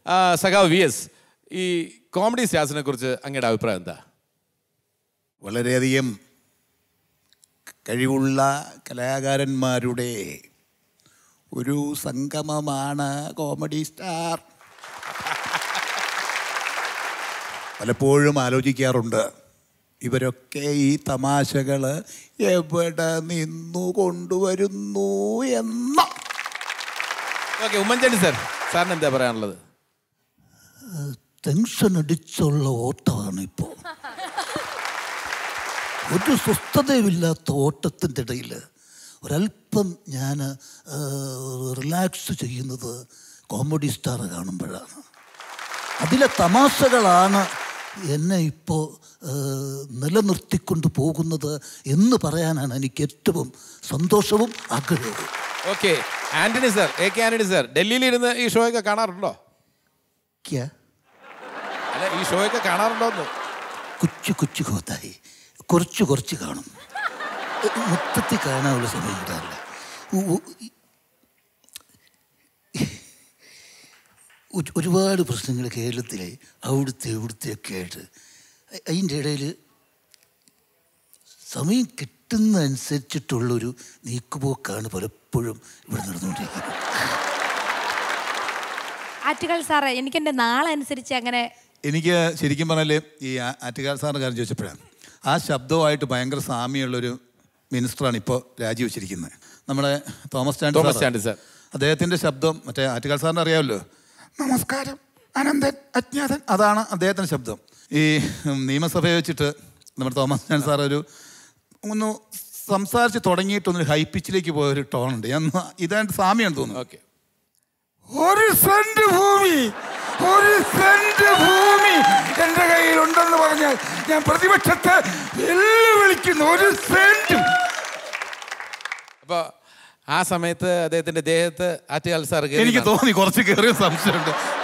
ആ, സഖാവ് V S ഈ കോമഡി സ്റ്റാർസിനെ കുറിച്ച് അങ്ങയുടെ അഭിപ്രായം എന്താ വളരെയധികം കഴിവുള്ള കലാകാരന്മാരുടെ ഒരു സംഗമമാണ് കോമഡി സ്റ്റാർ പലപ്പോഴും ആലോചിക്കാറുണ്ട് ഇവരൊക്കെ ഈ തമാശകൾ എവിടെ നിന്നു കൊണ്ടുവരുന്നു എന്ന ഓക്കെ ഉമ്മൻചാണ്ടി സാർ സാറിന് എന്താ പറയാനുള്ളത് ടെൻഷൻ അടിച്ചുള്ള ഓട്ടമാണ് ഇപ്പോൾ ഒരു സ്വസ്ഥതയുമില്ലാത്ത ഓട്ടത്തിൻ്റെ ഇടയിൽ ഒരല്പം ഞാൻ റിലാക്സ് ചെയ്യുന്നത് കോമഡി സ്റ്റാർ കാണുമ്പോഴാണ് അതിലെ തമാശകളാണ് എന്നെ ഇപ്പോൾ നിലനിർത്തിക്കൊണ്ട് പോകുന്നത് എന്ന് പറയാനാണ് എനിക്ക് ഏറ്റവും സന്തോഷവും ആഗ്രഹവും okay Antony sir A K Antony sir ഡൽഹിയിൽ ഇരുന്ന് ഈ ഷോ ഒക്കെ കാണാറുണ്ടോ ക്യാ അല്ല ഈ ഷോ ഒക്കെ കാണാറുണ്ടോ എന്ന് കൊച്ചു കൊച്ചു കോത്തായി കുറച്ച് കുറച്ച് കാണും മൊത്തത്തിൽ കാണാനുള്ള സമയം കിട്ടാറില്ല ഉ- ഉ- ഒരു- ഒരുപാട് പ്രശ്നങ്ങൾ കേരളത്തിലെ അവിടുത്തെ ഇവിടുത്തെ ഒക്കെ ആയിട്ട് അ- അതിൻ്റെ ഇടയിൽ സമയം കിട്ടുന്ന അനുസരിച്ചിട്ടുള്ളൊരു നീക്കുപോക്കാണ് പലപ്പോഴും ഇവിടെ നടന്നുകൊണ്ടിരിക്കുന്നത് ആറ്റുകൾ സാറേ എനിക്ക് എൻ്റെ നാളനുസരിച്ച് അങ്ങനെ എനിക്ക് ശരിക്കും പറഞ്ഞാൽ ഈ ആ- ആറ്റുകാൽ സാറിൻ്റെ കാര്യം ചോദിച്ചപ്പോഴാണ് ആ ശബ്ദവുമായിട്ട് ഭയങ്കര സാമ്യമുള്ളൊരു മിനിസ്റ്ററാണ് ഇപ്പോൾ രാജിവെച്ചിരിക്കുന്നത് നമ്മുടെ തോമസ് ചാണ്ടി തോമസ് സാറ്. ചാണ്ടി സാർ. അദ്ദേഹത്തിൻ്റെ ശബ്ദം മറ്റേ ആറ്റുകാൽ സാറിന് അറിയാമല്ലോ നമസ്കാരം അനന്തൻ അജ്ഞാതൻ അതാണ് അദ്ദേഹത്തിൻ്റെ ശബ്ദം ഈ ഉം, നിയമസഭയെ വെച്ചിട്ട് നമ്മുടെ തോമസ് ചാണ്ടി സാർ ഒരു ഒന്ന് സംസാരിച്ച് തുടങ്ങിയിട്ടൊന്ന് ഹൈ പിച്ചിലേക്ക് പോയ ഒരു ടോണുണ്ട് ഞാൻ ഒന്ന് ഇതായിട്ട് സാമ്യമാണ് തോന്നുന്നു ഓക്കെ ഒരു സെന്റ് ഭൂമി ഒരു സെന്റ് ഭൂമി എന്റെ കയ്യിലുണ്ടെന്ന് പറഞ്ഞാൽ ഞാൻ പ്രതിപക്ഷത്തെ വെല്ലുവിളിക്കുന്നു ഒരു സെന്റ് അപ്പോൾ ആ സമയത്ത് അദ്ദേഹത്തിന്റെ ദേഹത്ത് ആറ്റുകാൽ സാർ കയറി എനിക്ക് എന്നാണ്. തോന്നി കുറച്ച് കയറിയ സംശയമുണ്ട്